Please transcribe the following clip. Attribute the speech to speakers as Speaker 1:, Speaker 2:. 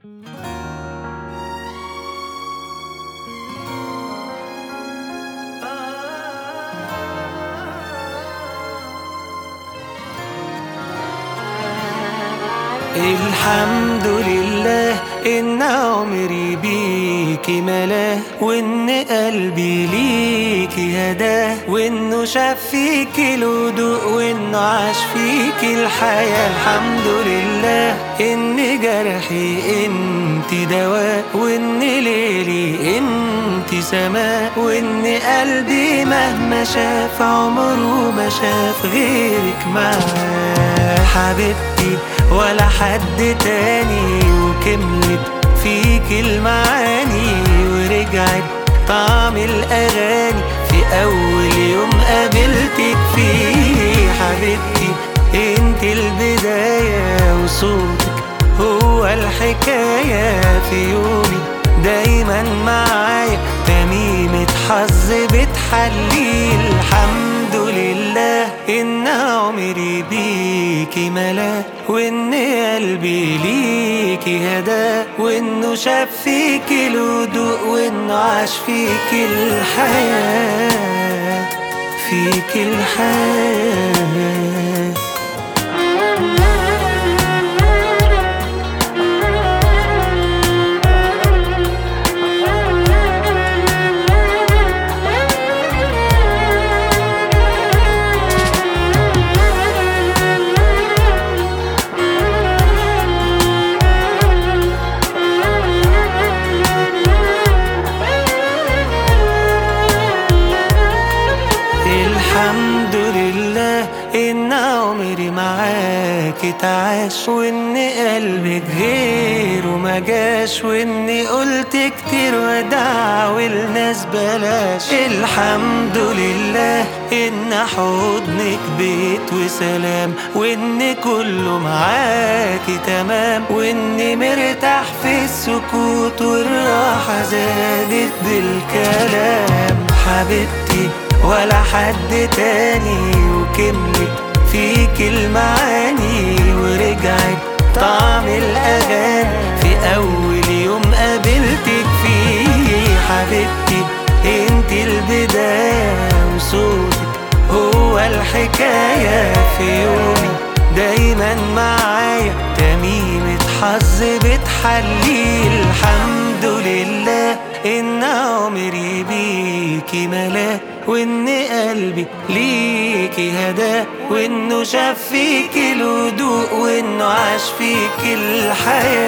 Speaker 1: الحمد لله إن عمري بيكي ملاه وإن قلبي ليكي هداه وإنه شاف فيكي الهدوء وإنه عاش فيكي الحياة الحمد لله إن جرحي انت دواء وإن ليلي انت سماء وإن قلبي مهما شاف عمره ما شاف غيرك معاه حبيبتي ولا حد تاني وكملت فيك المعاني ورجعت طعم الأغاني في أول يوم قابلتك فيه حبيبتي انت البداية وصوتك هو الحكاية في يومي دايما معايا تميمة حظ بتحلي الحمد لله إن عمري بيكي ملا وإن قلبي ليكي هدا وإنه شاف فيكي الهدوء وإنه عاش فيكي الحياة فيكي الحياة الحمد لله إن عمري معاك اتعاش وإن قلبك غيره ما جاش وإني قلت كتير وداع والناس بلاش الحمد لله إن حضنك بيت وسلام وإن كله معاكي تمام وإني مرتاح في السكوت والراحة زادت بالكلام حبيبتي ولا حد تاني وكملت فيك المعاني ورجعت طعم الأغاني في أول يوم قابلتك فيه حبيبتي انت البداية وصوتك هو الحكاية في يومي دايما معايا تميمة حظ بتحلي الحمد لله إن عمري بيكي ملا وإن قلبي ليكي هدا وإنه شاف فيكي الهدوء وإنه عاش فيكي الحياة